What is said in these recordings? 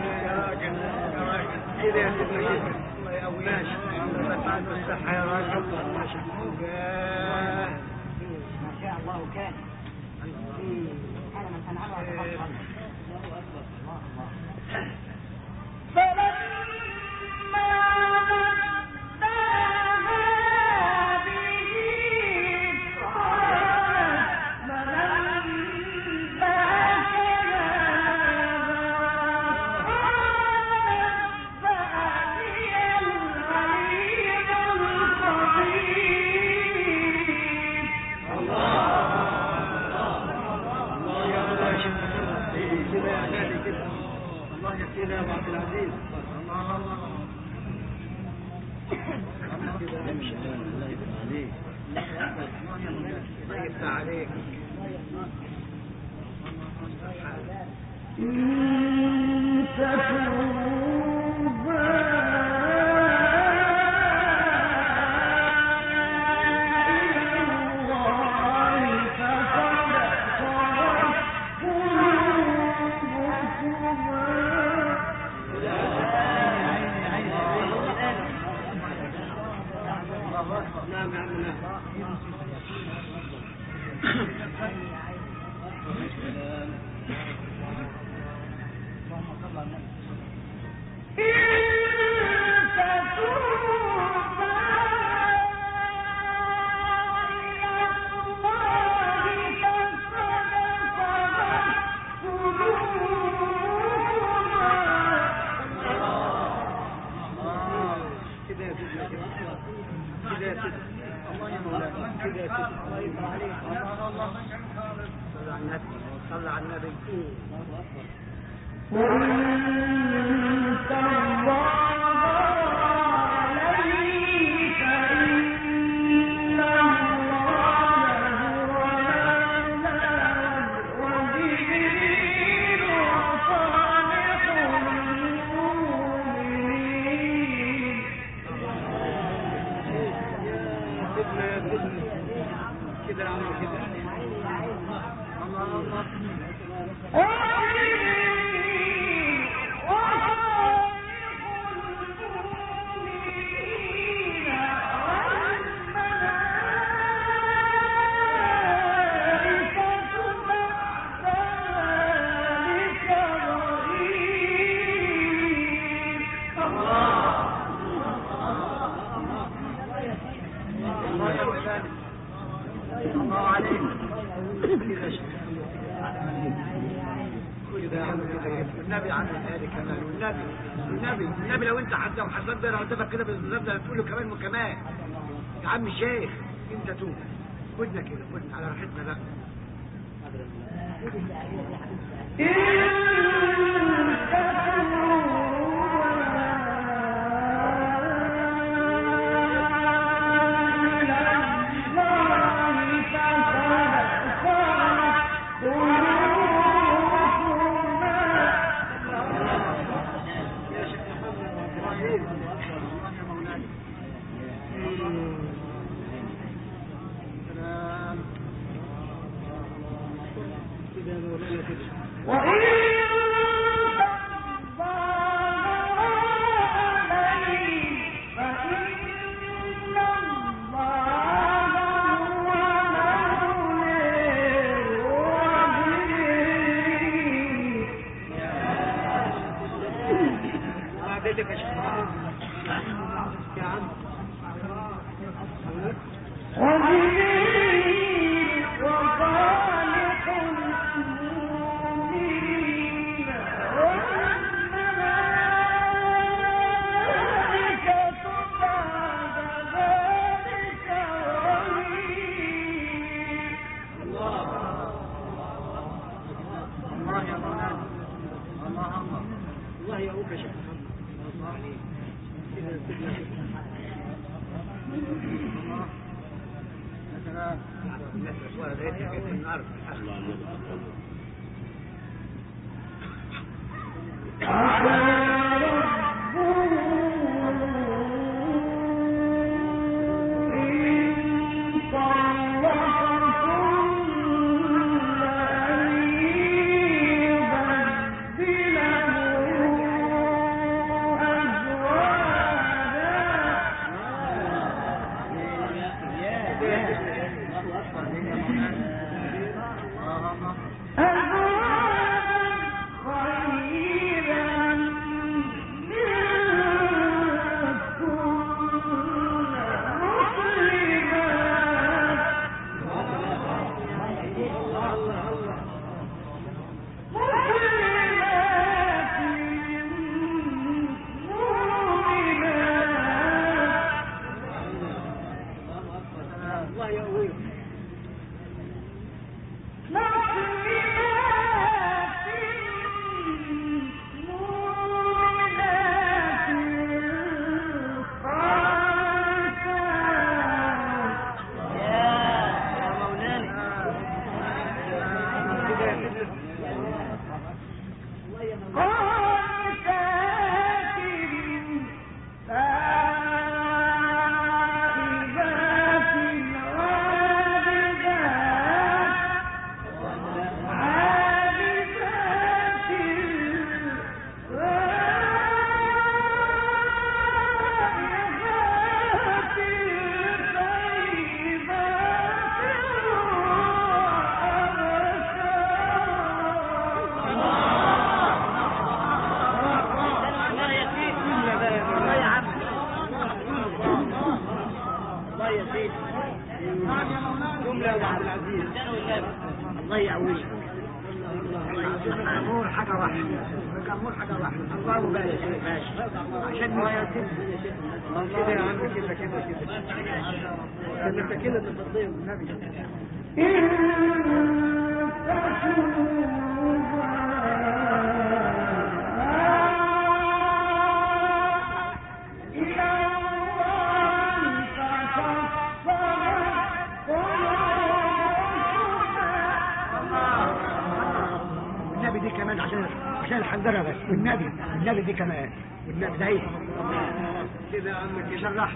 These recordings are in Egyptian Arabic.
يا راجل يا راجل كده يا سيدنا كده الله يقويك ماشي الله يسعدك بالصحة يا راجل ماشي ياه. ما شاء الله كان على من انعم على الله اكبر الله الله الله يا الله يا شيخ كده يا غالي كده الله يا سيدنا يا أبو عبد العزيز الله الله الله كده امشي الله يفتح عليك الله يفتح عليك نعم يا عم نعم كده يا سيدنا كده كده يا سيدنا الله يا مولانا كده يا سيدنا الله يفتح عليك الله الله صلى على النبي صلى على النبي يا سيدنا يا سيدنا كده يا عم كده الله الله الله يا مولانا الله عليك كده يا شيخ كده يا عم كده والنبي عن ذلك كمان والنبي والنبي والنبي لو انت حتى وحسنت بقى رتبك كده بالظبط هتقول له كمان وكمان يا عم الشيخ انت توب خدنا كده خدنا على راحتنا بقى يا شيخ محمد ابراهيم الله يا مولانا سلام كده يا مولانا كده عادتك يا شيخ محمد يا عم الله يا مولانا الله الله الله يا أبو شيخ محمد الله عليك كده كده الله يا سلام الناس الأسوار لقيت كيف النار طلقكم الله يقويك الأمور حاجة واحدة الأمور حاجة واحدة الله بارك ماشي عشان ما يتم كده يا عم كده كده كده كان انت كده اللي ترضيه النبي والنبي دي كمان عشان عشان الحنجرة بس والنبي والنبي دي كمان والنبي ده ايه كده يا عم كده يشرح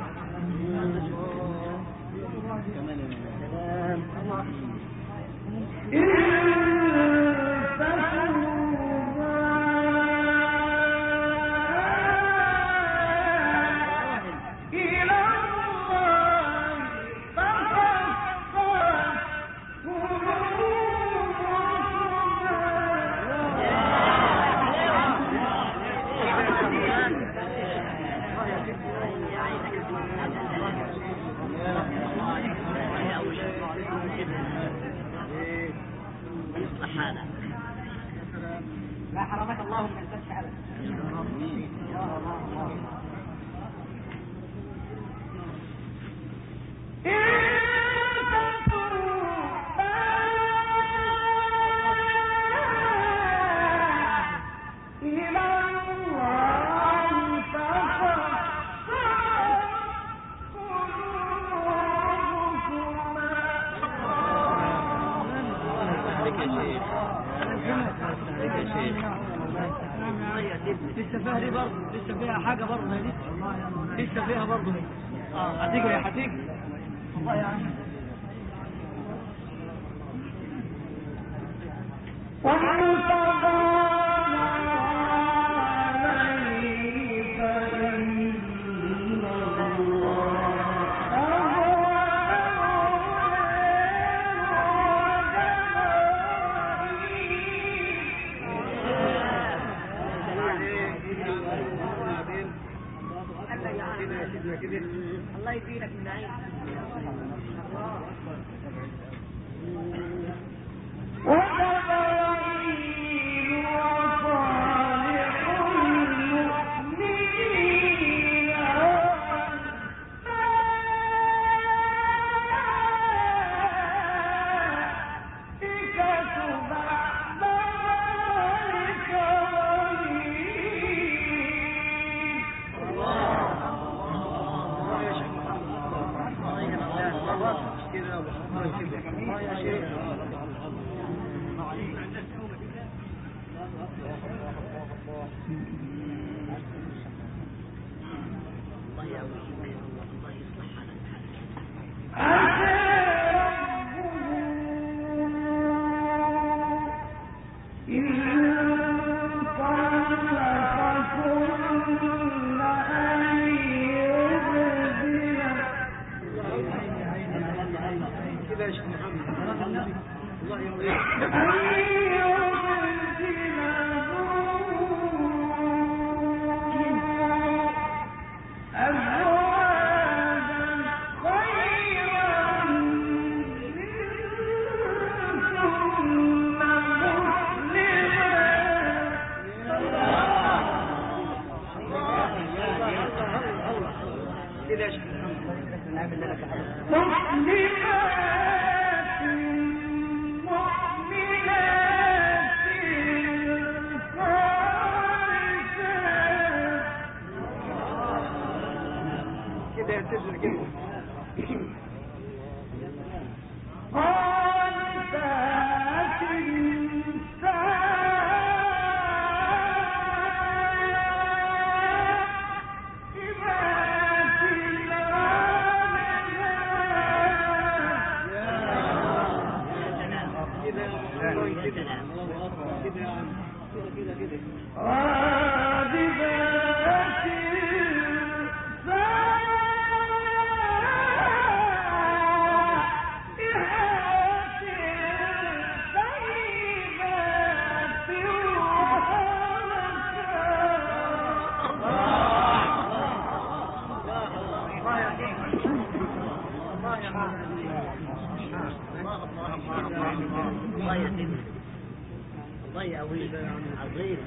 لا حرمك الله من الفتح ابدا يا الله الله لسه فيها دي برضه لسه فيها حاجة برضه هي لسه لسه فيها برضه هي اه هتيجي يا هتيجي والله يا عم الله يدينك من عين كده يا شيخ محمد الله يقويك كده يا شيخ محمد كده يا سيدنا كده كده الله كده كده يا عم كده كده كده الله قوي عظيم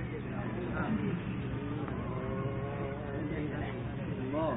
الله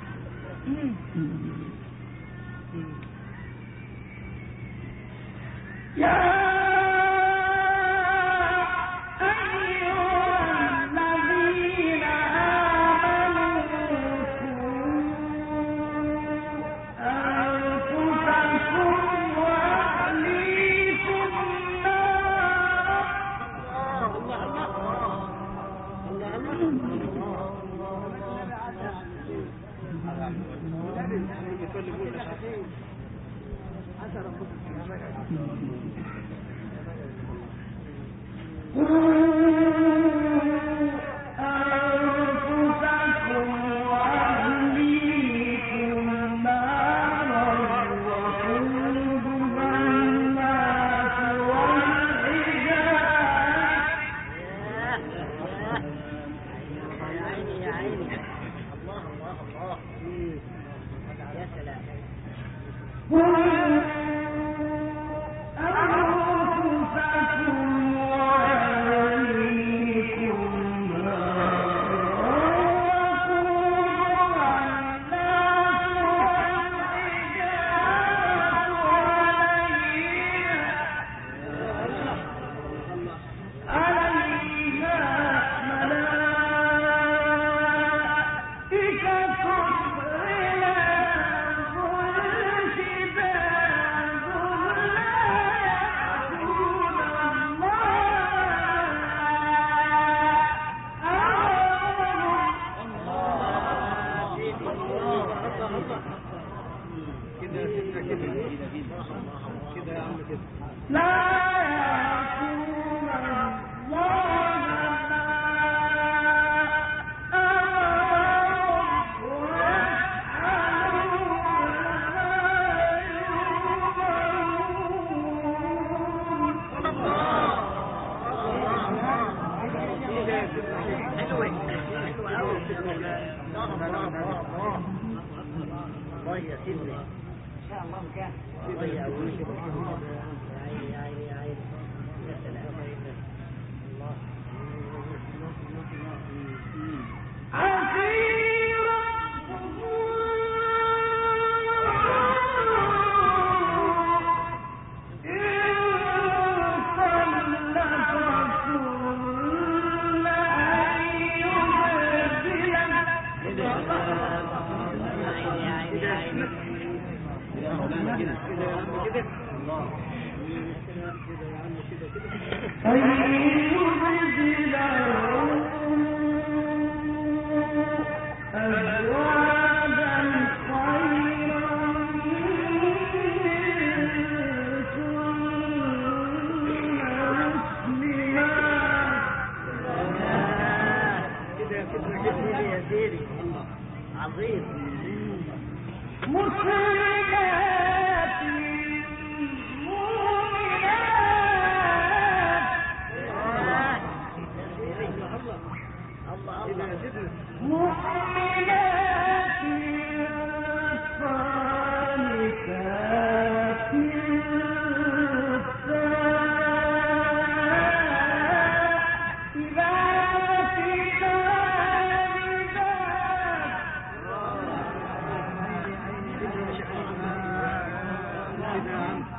ياه ياه يا عيني يا عيني الله الله الله يا سلام كده كده كده كده يا عم كده حلوة حلوة أوي الله الله الله الله الله يا سيدنا إن شاء الله مكان الله يا أولي يا عيني يا عيني يا عيني يا سلام الله يا عيني يا عيني يا عيني كده يا مولانا كده كده يا عم كده الله كده كده يا عم كده كده كده كده يا كده سيدي يا سيدي عظيم يا سيدي الله كده الله يا سيدنا كده يا عم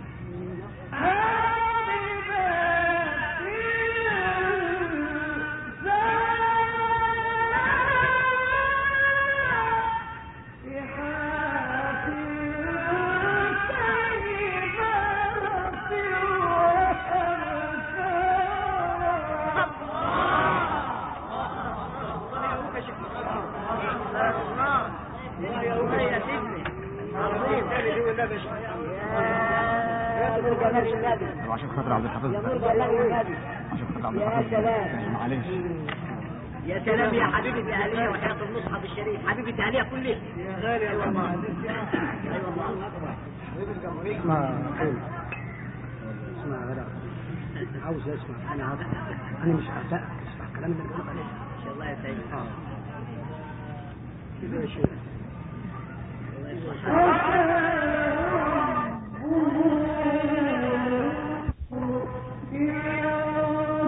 الله يا أولي يا سيدنا عظيم تاني دي ولا مش يا نور جلال النبي طب عشان خاطر عبد الحفيظ يا نور جلال النبي عشان خاطر عبد يا الحفيظ سلام. معلش يا سلام يا حبيبة أهلية وحياة المصحف الشريف حبيبة أهلية كلها يا غالي يا والله أيوة الله اسمع خير اسمع يا غدا عاوز اسمع انا عاوز انا مش هعتقد اسمع الكلام اللي بقولك عليه إن شاء الله يا سيدي اه كده يا شيخ الله يصلح Yeah.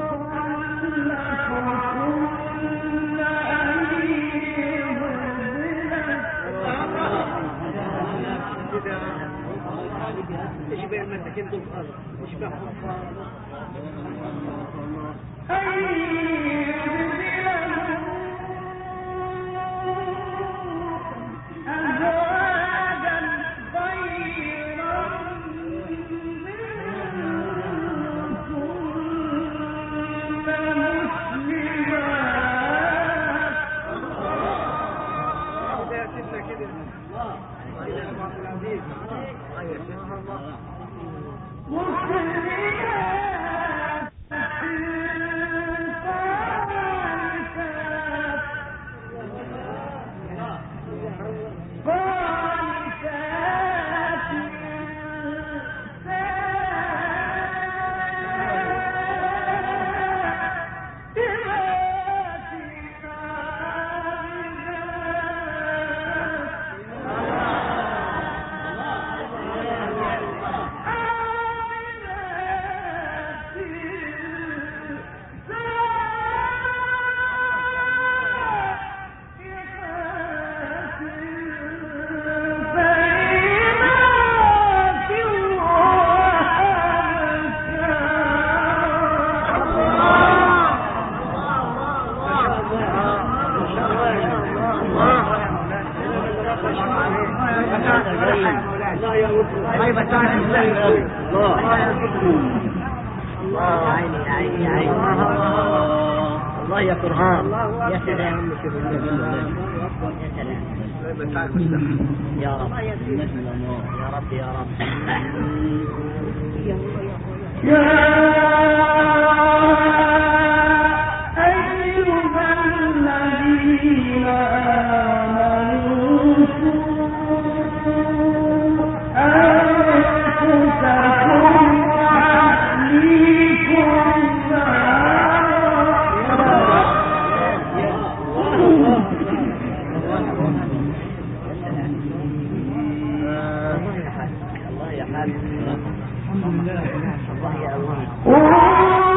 كده يا سيدنا كده طيب تعالى الله عيني يا عيني يا عيني الله يا قرآن يا سلام يا سلام طيب تعالى مستحيل يا رب يا رب يا رب الله يا حاج الله يا حاج الله يا الله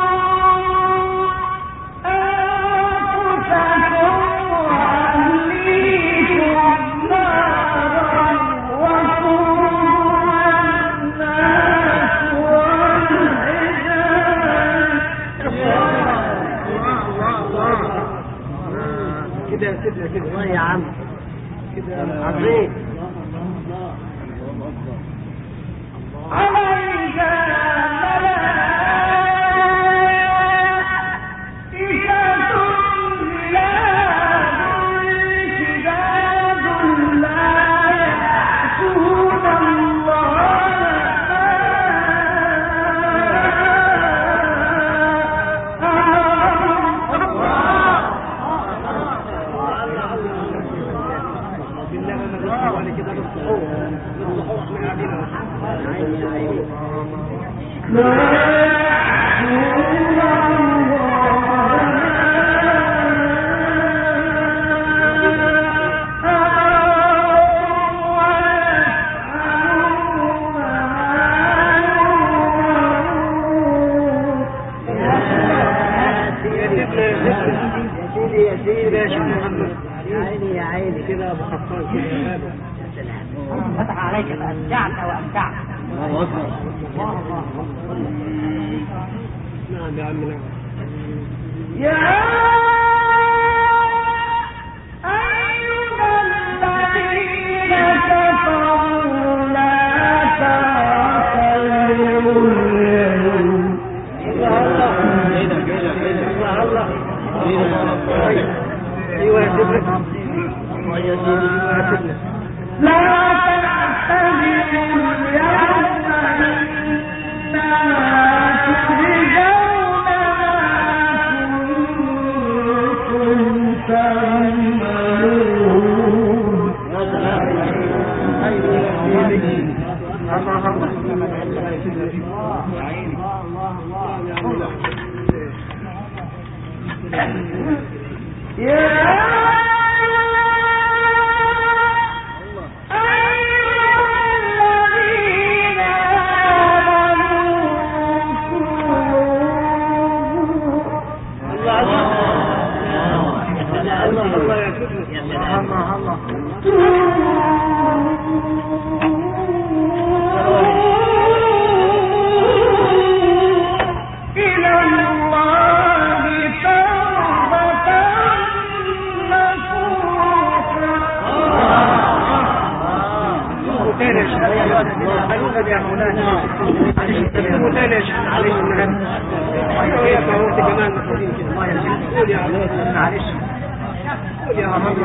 كده يا سيدنا كده الله يا عم كده عظيم عيني يا عيني يا سيدي يا سيدي يا محمد يا عيني يا عيني كده ابو خطاب كده يا غالي. يا سلام فتح عليك فأمتعت وأمتعت الله أكبر الله الله نعم يا عم نعم كده كده كده الله الله كده ايوه يا سيدنا الله يا سيدي يا سيدنا الله الله يا سيدنا يا سلام الله الله النبي يا مولانا تكتبوا تاني يا شيخ معلش النبي وياك اهو انت كمان محتاجين كده ما يا شيخ قول يا عم معلش قول يا عم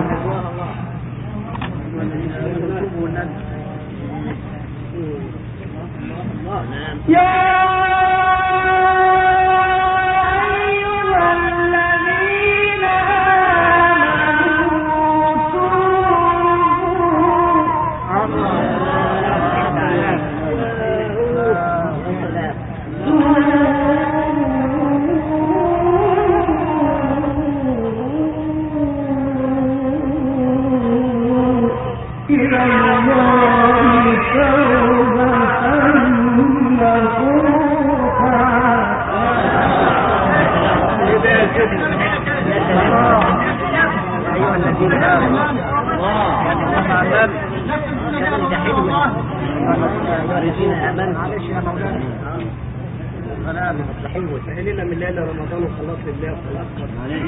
ايها الذين امنوا الله كلام ده حلو ايها الذين امنوا معلش يا مولانا كلام حلو سهلنا من ليلة رمضان وخلاص لله وخلاص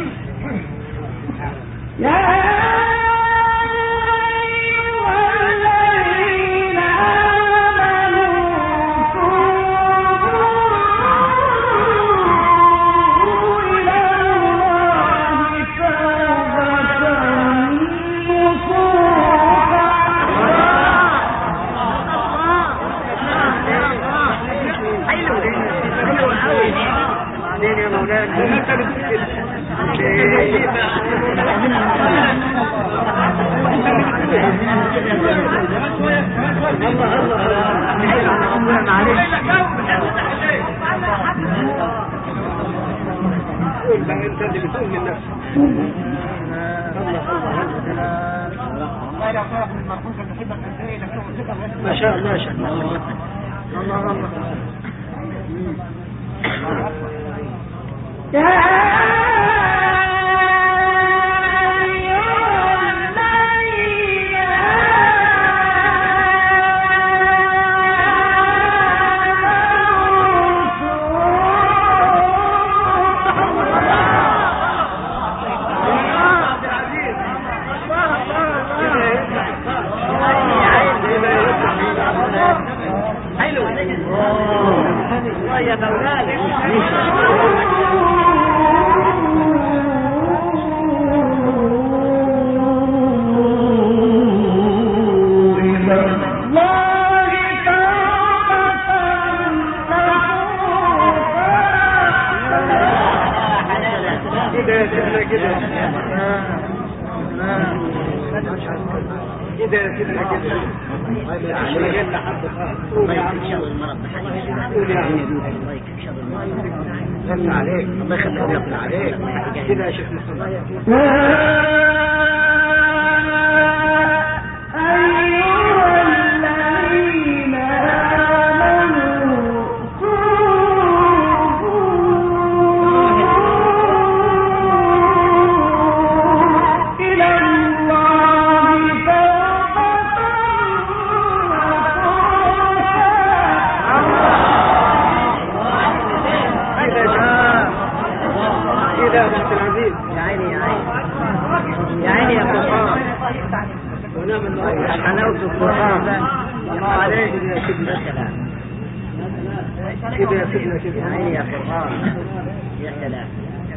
بعدين يا مولانا انت الله الله معلش قول بقى انت اللي بتقول من نفسك والله لو تعرف من المرحوم كان بيحبك قد ايه لكن قلت لك ما شاء الله ما شاء الله الله الله حلو الله يا مولانا كده يا سيدنا كده كده يا سيدنا كده عشان جاي لحد خالص قول الله يا عم يكفيك شر المرض قول يا عم الله يكفيك شر المرض يقفل عليك الله يخليك يقفل عليك كده يا شيخ مصطفى كده يا شيخ كده يا ابو عبد العزيز يا عيني يا عيني يا عيني يا قرآن ونعم الله حلاوة القرآن الله عليك كده يا سيدنا يا سلام كده يا سيدنا يا كده عيني يا قرآن يا سلام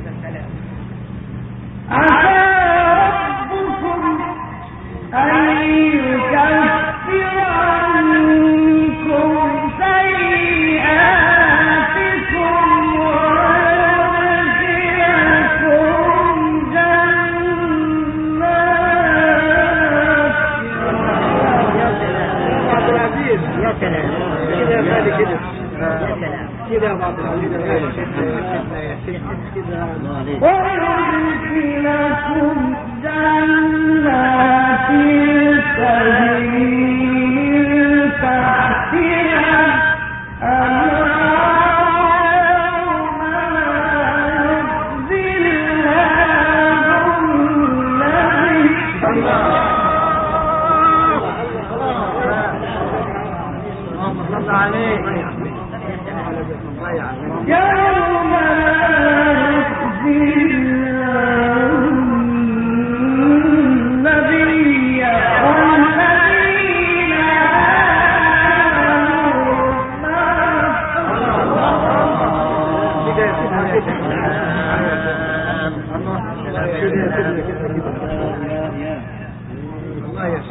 ابو عبد العزيز يا سلام كده يا غالي كده يا سلام كده يا ابو عبد العزيز يا غالي كده الله عليك اللهم صل عليك الله يعلمك يوم لا يخزي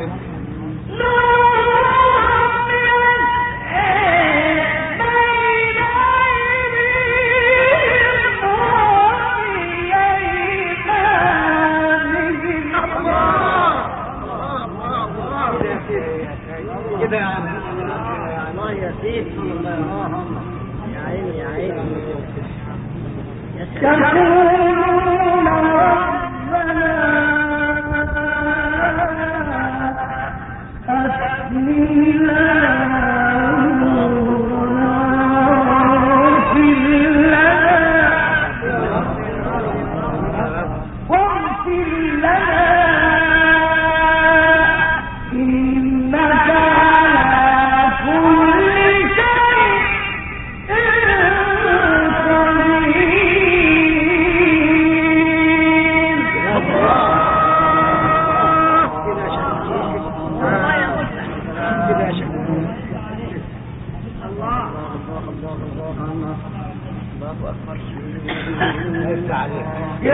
كده يعني الله يا سيدي يا عيني يا عيني يا يقولون ربنا أسمي واغفر لنا إنك على كل شيء كده يا شيخ الله يفتح عليك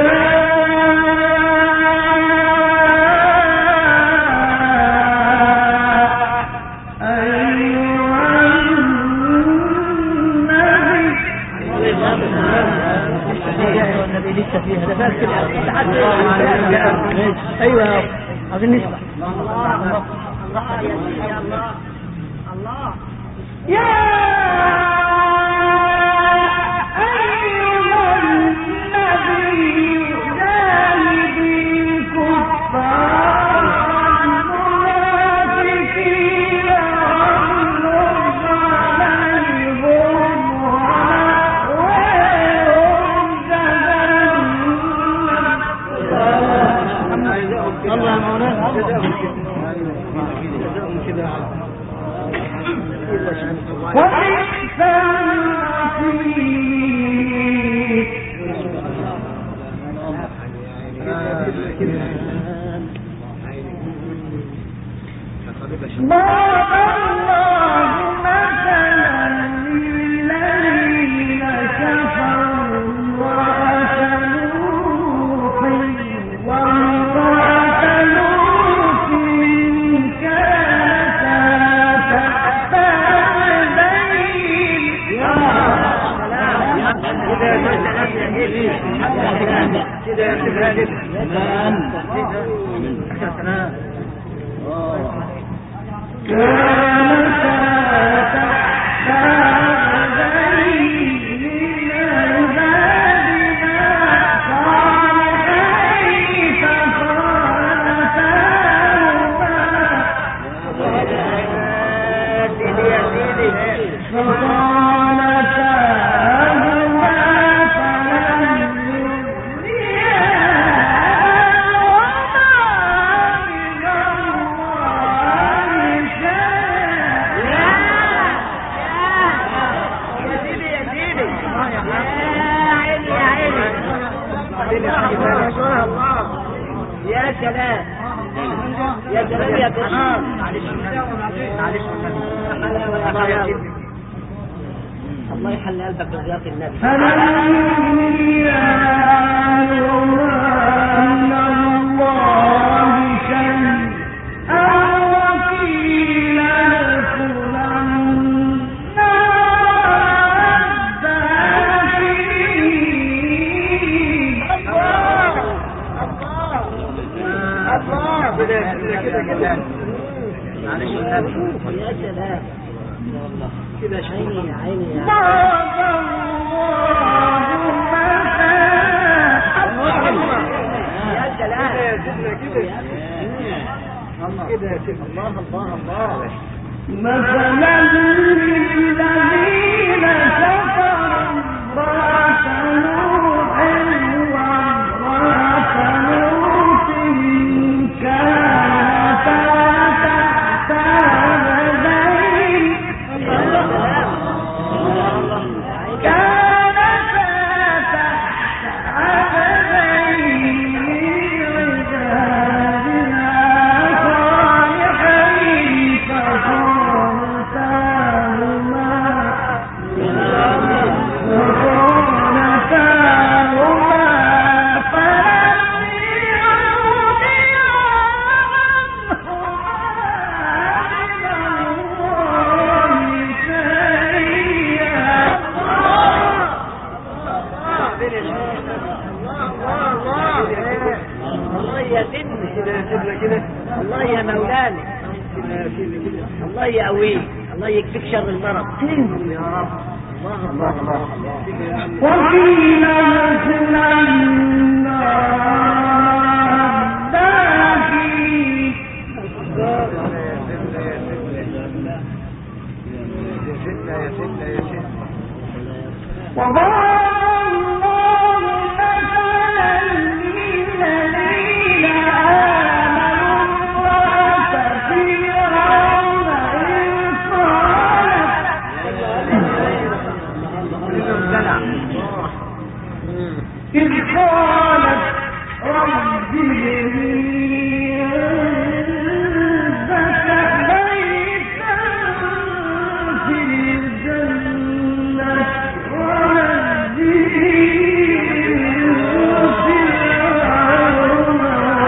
النبي لسه فيها ده فات كده ايوه عايزين نسمع الله الله يا سيدي الله الله يا أيها النبي جاهد الكفار والمنافقين واغلظ عليهم ومأواهم جهنم الله يا مولانا وبئس المصير ضرب الله مثلا للذين كفروا امرأة نوح وامرأة لوط كانتا تحت عبدين كده يا شيخ غالب يا سلام يا سلام يا كرام معلش معلش الله يحل قلبك برضيات النبي كده كده كده كده معلش النبي يا سلام كده يا شيخ عيني يا عيني يا يا سلام يا سيدنا كده كده يا سيدنا الله الله الله مثلا للذين كفروا امرأة نوح وامرأة لوط كانتا تحت عبدين كانتا تحت عبدين عبادنا صالحين فخرتاهما يا سيدنا كده يا سيدنا كده الله يا مولانا كده يا سيدنا كده الله يقويك الله يكفيك شر المرض يا رب الله الله الله كده يا عم وقيل ادخل النار داخلين يا سيدنا يا سيدنا يا سيدنا يا سيدنا يا سيدنا وضرب الله مثلا للذين آمنوا امرأة فرعون إذ قالت كلهم سنة إذ قالت رب ابن لي عندك بيتا في الجنة ونجني من فرعون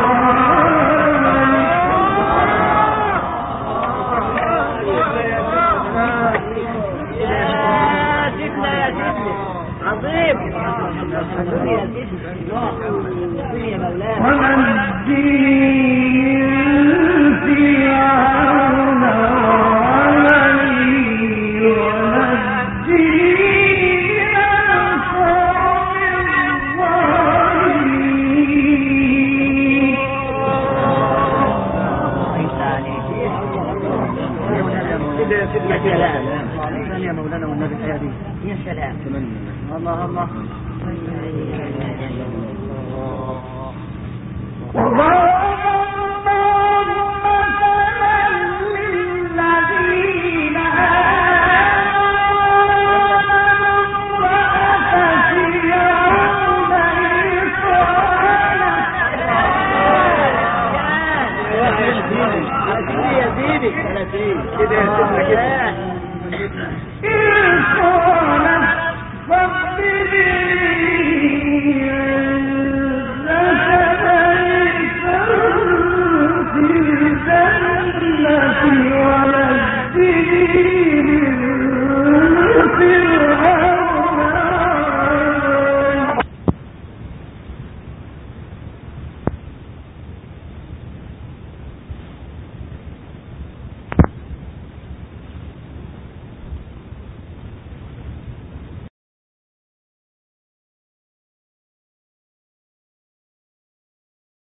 يا سيدنا يا سيدنا عظيم عظيم يا سيدنا عظيم يا مولانا ونجني من فرعون وعملي ونجني من القوم الظالمين كده يا سيدنا يا سلام. كده يا مولانا والنبي الآية دي يا سلام الله الله وضرب